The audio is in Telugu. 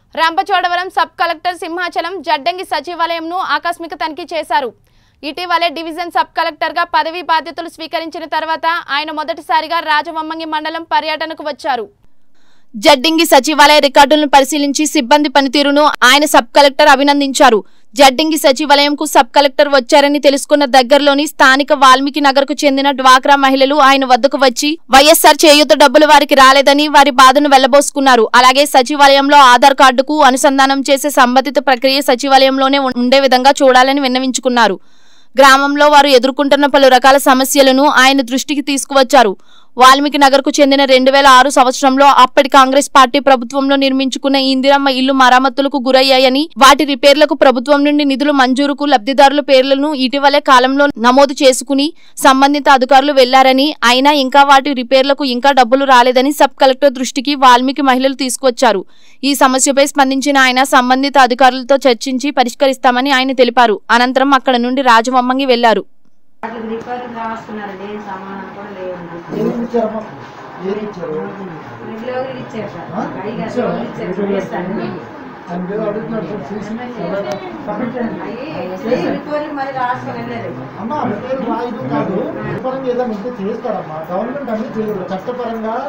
రంపచోడవరం సబ్ కలెక్టర్ సింహాచలం జడ్డంగి సచివాలయంను ఆకస్మిక తనిఖీ చేశారు ఇటీవలే డివిజన్ సబ్ కలెక్టర్గా పదవీ బాధ్యతలు స్వీకరించిన తర్వాత ఆయన మొదటిసారిగా రాజవమ్మంగి మండలం పర్యటనకు వచ్చారు జడ్డింగి సచివాలయ రికార్డులను పరిశీలించి సిబ్బంది పనితీరును ఆయన సబ్ కలెక్టర్ అభినందించారు జడ్డింగి సచివాలయంకు సబ్ కలెక్టర్ వచ్చారని తెలుసుకున్న దగ్గరలోని స్థానిక వాల్మీకి నగర్కు చెందిన డ్వాక్రా మహిళలు ఆయన వద్దకు వచ్చి వైఎస్ఆర్ చేయూత డబ్బులు వారికి రాలేదని వారి బాధను వెళ్లబోసుకున్నారు అలాగే సచివాలయంలో ఆధార్ కార్డుకు అనుసంధానం చేసే సంబంధిత ప్రక్రియ సచివాలయంలోనే ఉండే విధంగా చూడాలని విన్నవించుకున్నారు గ్రామంలో వారు ఎదుర్కొంటున్న పలు రకాల సమస్యలను ఆయన దృష్టికి తీసుకువచ్చారు వాల్మీకి నగర్కు చెందిన రెండు వేల ఆరు సంవత్సరంలో అప్పటి కాంగ్రెస్ పార్టీ ప్రభుత్వంలో నిర్మించుకున్న ఈ ఇందిరమ్మ ఇల్లు మరమ్మతులకు గురయ్యాయని వాటి రిపేర్లకు ప్రభుత్వం నుండి నిధులు మంజూరుకు లబ్ధిదారుల పేర్లను ఇటీవలే కాలంలో నమోదు చేసుకుని సంబంధిత అధికారులు వెళ్లారని అయినా ఇంకా వాటి రిపేర్లకు ఇంకా డబ్బులు రాలేదని సబ్ కలెక్టర్ దృష్టికి వాల్మీకి మహిళలు తీసుకొచ్చారు ఈ సమస్యపై స్పందించిన ఆయన సంబంధిత అధికారులతో చర్చించి పరిష్కరిస్తామని ఆయన తెలిపారు అనంతరం అక్కడ నుండి రాజమమ్మంగి వెళ్లారు వాటికి రిపేరింగ్ రాస్తున్నారండి ఏం సమానం కూడా లేవండి ఏమి ఇచ్చారమ్మా ఏమి ఇచ్చారు రెగ్యులర్గా ఇచ్చారు సార్ ఆ? ఐదు ఇచ్చారు. ఇచ్చారు వేస్తాను ఆయన మీద అడుగుతున్నాడు సార్ చూసి సబ్మిట్ చేయండి. అయ్యి రిపేరింగ్ మరి రాసుకొని వెళ్ళారు అమ్మా రిపేర్ రాయడం కాదు రిపేరింగ్ ఏదైనా ఉంటే చేస్తారమ్మా గవర్నమెంట్ అన్ని చేయదు చట్టపరంగా